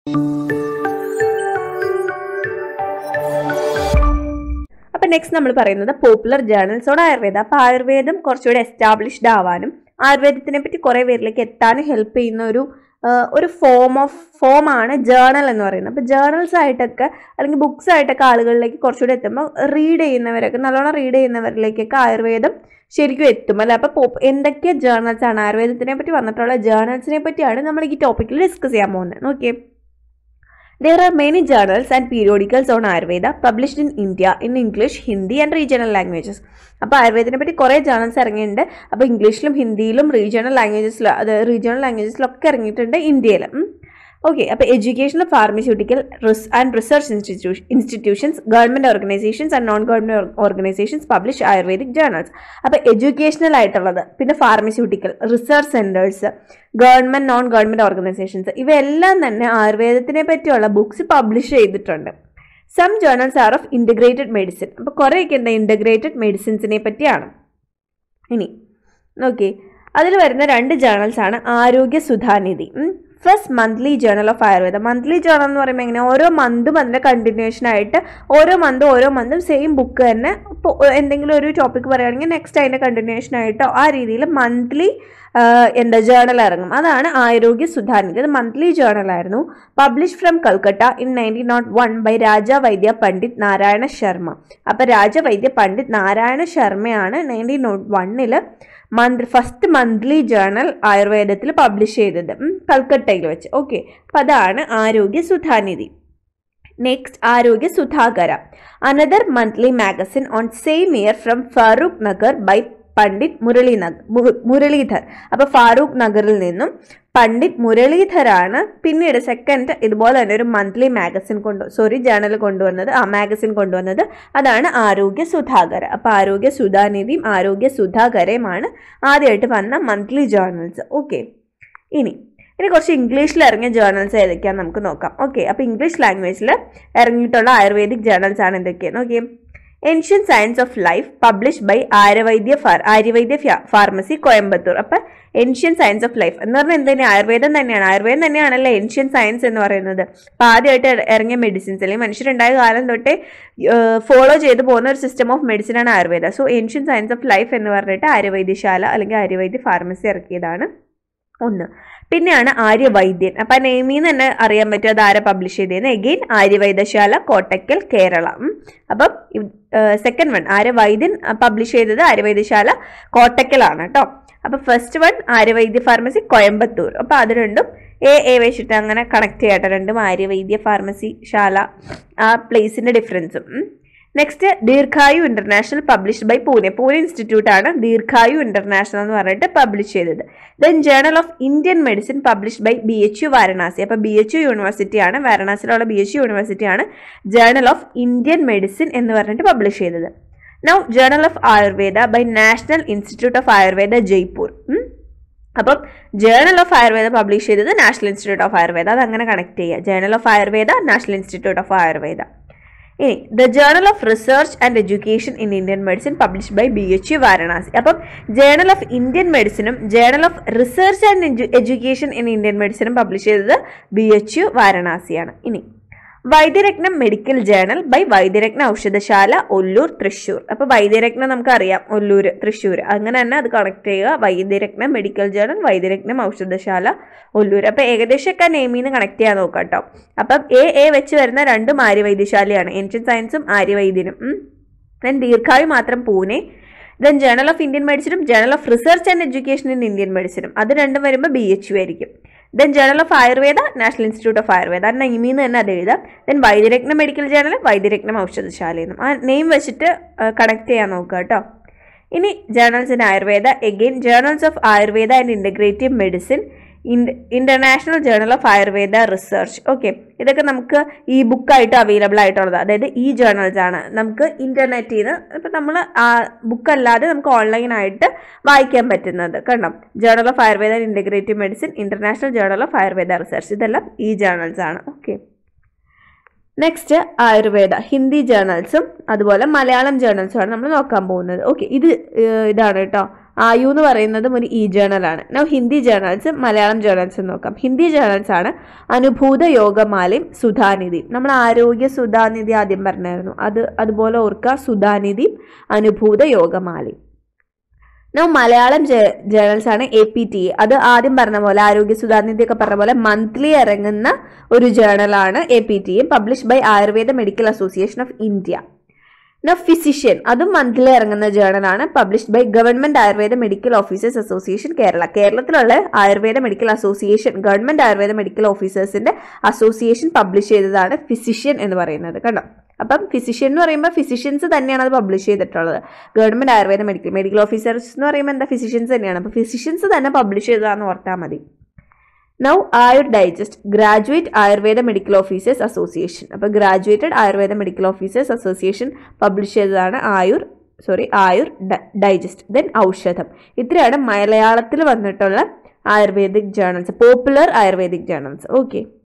അപ്പൊ നെക്സ്റ്റ് നമ്മൾ പറയുന്നത് പോപ്പുലർ ജേർണൽസ് ഓൺ ആയുർവേദ അപ്പൊ ആയുർവേദം കുറച്ചുകൂടി എസ്റ്റാബ്ലിഷ്ഡ് ആവാനും ആയുർവേദത്തിനെ പറ്റി കുറെ പേരിലേക്ക് എത്താനും ഹെൽപ്പ് ചെയ്യുന്ന ഒരു ആ, ഒരു ഫോം ഓഫ് ഫോം ആണ് ജേർണൽ എന്ന് പറയുന്നത് അപ്പോൾ ജേർണൽസ് ആയിട്ടൊക്കെ അല്ലെങ്കിൽ ബുക്സ് ആയിട്ടൊക്കെ ആളുകളിലേക്ക് കുറച്ചുകൂടി എത്തുമ്പോൾ റീഡ് ചെയ്യുന്നവരൊക്കെ നല്ലോണം റീഡ് ചെയ്യുന്നവരിലേക്കൊക്കെ ആയുർവേദം ശരിക്കും എത്തും അല്ലേ അപ്പോൾ എന്തൊക്കെ ജേർണൽസ് ആണ് ആയുർവേദത്തിനെ പറ്റി വന്നിട്ടുള്ള ജേർണൽസിനെ പറ്റിയാണ് നമ്മൾ ഈ ടോപ്പിക്കിൽ ഡിസ്കസ് ചെയ്യാൻ പോകുന്നത് നോക്കിയേ There are many journals and periodicals on Ayurveda published in India in English, Hindi and regional languages. അപ്പോൾ ആയുർവേദത്തിനെ പറ്റി കുറേ ജേർണൽസ് ഇറങ്ങിയിട്ടുണ്ട് അപ്പോൾ ഇംഗ്ലീഷിലും ഹിന്ദിയിലും റീജിയണൽ ലാംഗ്വേജസിലും അത് റീജിയണൽ ലാംഗ്വേജസിലൊക്കെ ഇറങ്ങിയിട്ടുണ്ട് ഇന്ത്യയിൽ ഓക്കെ അപ്പോൾ educational pharmaceutical res and research institution institutions government organisations and non government organisations publish Ayurvedic journals അപ്പോൾ എഡ്യൂക്കേഷണൽ ആയിട്ടുള്ളത് പിന്നെ pharmaceutical research centres government non government organisations ഇവയെല്ലാം തന്നെ ആയുർവേദത്തിനെ പറ്റിയുള്ള ബുക്സ് പബ്ലിഷ് ചെയ്തിട്ടുണ്ട് some journals are of integrated medicine അപ്പോൾ കുറേയൊക്കെ എന്താ ഇൻറ്റഗ്രേറ്റഡ് മെഡിസിൻസിനെ പറ്റിയാണ് ഇനി നോക്കി അതിൽ വരുന്ന രണ്ട് ജേർണൽസ് ആണ് Arogya Sudhanidhi first monthly journal of Ayurveda monthly journal എന്ന് പറയുമ്പോൾ എങ്ങനെ ഓരോ മന്തും അതിൻ്റെ കണ്ടിന്യൂഷൻ ആയിട്ട് ഓരോ മന്തും ഓരോ മന്തും സെയിം ബുക്ക് തന്നെ ഇപ്പോൾ എന്തെങ്കിലും ഒരു ടോപ്പിക് പറയുകയാണെങ്കിൽ നെക്സ്റ്റ് അതിൻ്റെ കണ്ടിന്യൂഷൻ ആയിട്ടോ ആ രീതിയിൽ മന്ത്ലി എന്താ ജേർണൽ ഇറങ്ങും അതാണ് ആരോഗ്യ സുധാനിധി അത് മന്ത്ലി ജേർണൽ ആയിരുന്നു publish from Calcutta in nineteen nought one by Raja Vaidya Pandit Narayana Sharma അപ്പോൾ രാജവൈദ്യ പണ്ഡിറ്റ് നാരായണ ശർമ്മയാണ് നയൻറ്റീൻ നോട്ട് വണ്ണിൽ മന്ത് ഫസ്റ്റ് മന്ത്ലി ജേർണൽ ആയുർവേദത്തിൽ പബ്ലിഷ് ചെയ്തത് ഉം, കൽക്കട്ടയിൽ വെച്ച് ഓക്കെ അപ്പം അതാണ് Arogya Sudhanidhi next Arogya Sudhakara another monthly magazine on same year from Farrukh Nagar by Pandit Murali Nagar Muralidhar അപ്പോൾ ഫാറൂഖ് നഗറിൽ നിന്നും പണ്ഡിറ്റ് മുരളീധരാണ് പിന്നീട് സെക്കൻഡ് ഇതുപോലെ തന്നെ ഒരു മന്ത്ലി മാഗസിൻ കൊണ്ടു സോറി ജേണൽ കൊണ്ടുവന്നത് ആ മാഗസിൻ കൊണ്ടുവന്നത് അതാണ് ആരോഗ്യ സുധാകര അപ്പോൾ ആരോഗ്യ സുധാനിധിയും ആരോഗ്യ സുധാകരയുമാണ് ആദ്യമായിട്ട് വന്ന മന്ത്ലി ജേർണൽസ് ഓക്കെ ഇനി ഇനി കുറച്ച് ഇംഗ്ലീഷിൽ ഇറങ്ങിയ ജേർണൽസ് ഏതൊക്കെയാണെന്ന് നമുക്ക് നോക്കാം ഓക്കെ അപ്പോൾ ഇംഗ്ലീഷ് ലാംഗ്വേജിൽ ഇറങ്ങിയിട്ടുള്ള ആയുർവേദിക് ജേർണൽസ് ആണ് എന്തൊക്കെയാണ് നോക്കിയേ ancient science of life publish by Aryavaidya far Aryavaidya pharmacy Coimbatore അപ്പം ഏൻഷ്യൻ സയൻസ് ഓഫ് ലൈഫ് എന്ന് പറഞ്ഞാൽ എന്തിനാ ആയുർവേദം തന്നെയാണ് ആയുർവേദം തന്നെയാണല്ലോ ഏൻഷ്യൻ സയൻസ് എന്ന് പറയുന്നത് അപ്പം ആദ്യമായിട്ട് ഇറ- ഇറങ്ങിയ മെഡിസിൻസ് അല്ലെങ്കിൽ മനുഷ്യരുണ്ടായ കാലം തൊട്ടേ ഫോളോ ചെയ്തു പോകുന്ന ഒരു സിസ്റ്റം ഓഫ് മെഡിസിനാണ് Ayurveda so ancient science of life എന്ന് പറഞ്ഞിട്ട് ആര്യവൈദ്യശാല അല്ലെങ്കിൽ ആര്യവൈദ്യ ഫാർമസി ഇറക്കിയതാണ് ഒന്ന് പിന്നെയാണ് ആര്യവൈദ്യൻ അപ്പം ആ നെയിമിൽ നിന്ന് തന്നെ അറിയാൻ പറ്റും അത് ആരെ പബ്ലിഷ് ചെയ്തതെന്ന് എഗെയിൻ ആര്യവൈദ്യശാല കോട്ടക്കൽ കേരള ഉം. അപ്പം സെക്കൻഡ് വൺ ആര്യവൈദ്യൻ പബ്ലിഷ് ചെയ്തത് ആര്യവൈദ്യശാല കോട്ടക്കലാണ് കേട്ടോ അപ്പം first one Aryavaidya pharmacy Coimbatore അപ്പം അത് രണ്ടും എ എ വെച്ചിട്ട് അങ്ങനെ കണക്ട് ചെയ്യട്ടെ രണ്ടും ആര്യവൈദ്യ ഫാർമസി ശാല ആ പ്ലേസിൻ്റെ ഡിഫറൻസും next Dirghayu international published by Pune Pune institute ആണ് ദീർഘായു ഇന്റർനാഷണൽ എന്ന് പറഞ്ഞിട്ട് പബ്ലിഷ് ചെയ്തത് then journal of Indian medicine published by B H U Varanasi അപ്പോൾ ബി എച്ച് യു യൂണിവേഴ്സിറ്റിയാണ് വാരണാസിയിലുള്ള ബി എച്ച് യു യൂണിവേഴ്സിറ്റിയാണ് ജേണൽ ഓഫ് ഇന്ത്യൻ മെഡിസിൻ എന്ന് പറഞ്ഞിട്ട് പബ്ലിഷ് ചെയ്തത് now journal of Ayurveda by national institute of Ayurveda Jaipur ഉം. അപ്പം ജേണൽ ഓഫ് ആയുർവേദ പബ്ലിഷ് ചെയ്തത് നാഷണൽ ഇൻസ്റ്റിറ്റ്യൂട്ട് ഓഫ് ആയുർവേദ അത് അങ്ങനെ കണക്ട് ചെയ്യുക journal of Ayurveda national institute of Ayurveda ഇനി the journal of research and education in Indian medicine publish by B H U Varanasi അപ്പം journal of Indian മെഡിസിനും journal of research and education in Indian മെഡിസിനും publish ചെയ്തത് B H U വാരണാസിയാണ് ഇനി Vaidyaratnam medical journal by Vaidyaratna Oushadhasala Ollur Thrissur അപ്പോൾ വൈദ്യരത്നം നമുക്കറിയാം ഒല്ലൂർ തൃശ്ശൂർ അങ്ങനെ തന്നെ അത് കണക്ട് ചെയ്യുക വൈദ്യരത്നം മെഡിക്കൽ ജേണൽ വൈദ്യരത്നം ഔഷധശാല ഒല്ലൂർ അപ്പോൾ ഏകദേശമൊക്കെ നെയിമിൽ നിന്ന് കണക്ട് ചെയ്യാൻ നോക്കാം കേട്ടോ അപ്പം എ എ വെച്ച് വരുന്ന രണ്ടും ആര്യവൈദ്യശാലയാണ് ഏൻഷ്യൻ സയൻസും ആര്യവൈദ്യനും ദെൻ ദീർഘായു മാത്രം Pune then journal of Indian മെഡിസിനും journal of research and education in Indian മെഡിസിനും അത് രണ്ടും വരുമ്പോൾ ബി എച്ച് യു ആയിരിക്കും then journal of Ayurveda national institute of Ayurveda ആ നെയിമിൽ നിന്ന് തന്നെ അത് എഴുതാം then Vaidyaratnam medical journal Vaidyaratnam ഔഷധശാലയെന്നും ആ നെയിം വെച്ചിട്ട് കണക്ട് ചെയ്യാൻ നോക്കുക കേട്ടോ ഇനി journals in Ayurveda again journals of Ayurveda and integrative medicine international journal of Ayurveda research okay ഇതൊക്കെ നമുക്ക് ഈ ബുക്കായിട്ട് അവൈലബിൾ ആയിട്ടുള്ളത് അതായത് ഈ ജേണൽസ് ആണ് നമുക്ക് ഇന്റർനെറ്റിൽ നിന്ന് ഇപ്പം നമ്മൾ ആ ബുക്ക് അല്ലാതെ നമുക്ക് ഓൺലൈനായിട്ട് വായിക്കാൻ പറ്റുന്നത് കണ്ടോ journal of Ayurveda and integrative medicine international journal of Ayurveda research ഇതെല്ലാം ഈ ജേണൽസ് ആണ് ഓക്കെ നെക്സ്റ്റ് ആയുർവേദ ഹിന്ദി ജേണൽസും അതുപോലെ മലയാളം ജേണൽസും ആണ് നമ്മൾ നോക്കാൻ പോകുന്നത് ഓക്കെ ഇത് ഏഹ്, ഇതാണ് കേട്ടോ ആയു എന്ന് പറയുന്നതും ഒരു ഇ ജേണൽ ആണ് now Hindi journals Malayalam journals നോക്കാം ഹിന്ദി ജേണൽസ് ആണ് അനുഭൂത യോഗമാലയും സുധാനിധിയും നമ്മൾ ആരോഗ്യ സുധാനിധി ആദ്യം പറഞ്ഞായിരുന്നു അത് അതുപോലെ ഓർക്കുക സുധാനിധിയും അനുഭൂത യോഗമാലയും നൗ മലയാളം ജേണൽസ് ആണ് എ പി ടി അത് ആദ്യം പറഞ്ഞ പോലെ ആരോഗ്യ സുധാനിധി ഒക്കെ പറഞ്ഞ പോലെ മന്ത്ലി ഇറങ്ങുന്ന ഒരു ജേണലാണ് A P T publish by Ayurveda medical association of India no physician അതും മന്ത്ലി ഇറങ്ങുന്ന ജേണലാണ് published by government Ayurveda medical officers association Kerala കേരളത്തിലുള്ള Ayurveda medical association government Ayurveda medical ഓഫീസേഴ്സിന്റെ അസോസിയേഷൻ പബ്ലിഷ് ചെയ്തതാണ് ഫിസിഷ്യൻ എന്ന് പറയുന്നത് കണ്ടോ അപ്പം ഫിസിഷ്യൻ എന്ന് പറയുമ്പോൾ ഫിസിഷ്യൻസ് തന്നെയാണ് അത് പബ്ലിഷ് ചെയ്തിട്ടുള്ളത് government Ayurveda medical medical officers എന്ന് പറയുമ്പോൾ എന്താ ഫിസിഷ്യൻസ് തന്നെയാണ് അപ്പോൾ ഫിസിഷ്യൻസ് തന്നെ പബ്ലിഷ് ചെയ്തതാണെന്ന് ഓർത്താൽ മതി now Ayur digest graduate Ayurveda medical officers association അപ്പോൾ graduated Ayurveda medical officers association publish ചെയ്തതാണ് Ayur sorry Ayur digest then Oushadham ഇത്രയാണ് മലയാളത്തിൽ വന്നിട്ടുള്ള Ayurvedic journals popular Ayurvedic journals okay